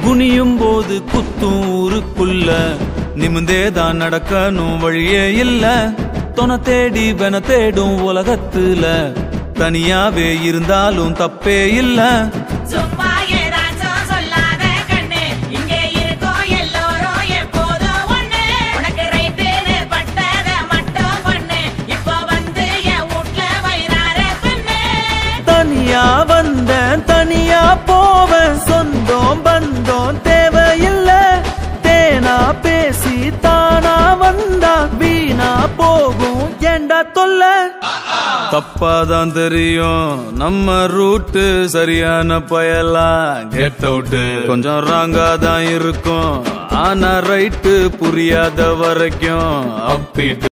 குனியும் போது குத்தும் ஊருக்குள்ள நிமிந்தே தான் நடக்கணும் வழியே இல்ல தொன தேடி வென தேடும் உலகத்துல தனியாவே இருந்தாலும் தப்பே இல்ல சும்மா ஏதாச்சும் சொல்லாத கண்ணு இங்கே இருக்கோம் எல்லோரும் எப்போதும் ஒண்ணு உனக்கு ரைட்டுன்னு பட்டத மட்டும் பண்ணு இப்போ வந்து என் வீட்ல வயிறார பண்ணு தனியா வந்தேன் தனியா போவேன் சொந்தம் பந்தம் தேவையில்ல தேனா பேசி தானா வந்தா வீணா போகும் ஏண்டா தொல்ல தப்பாதான் தெரியும் நம்ம ரூட்டு சரியான பயலா கெட் அவுட் கொஞ்சம் ராங்கா தான் இருக்கும் ஆனா ரைட்டு புரியாத வரைக்கும் அப்பிட்டு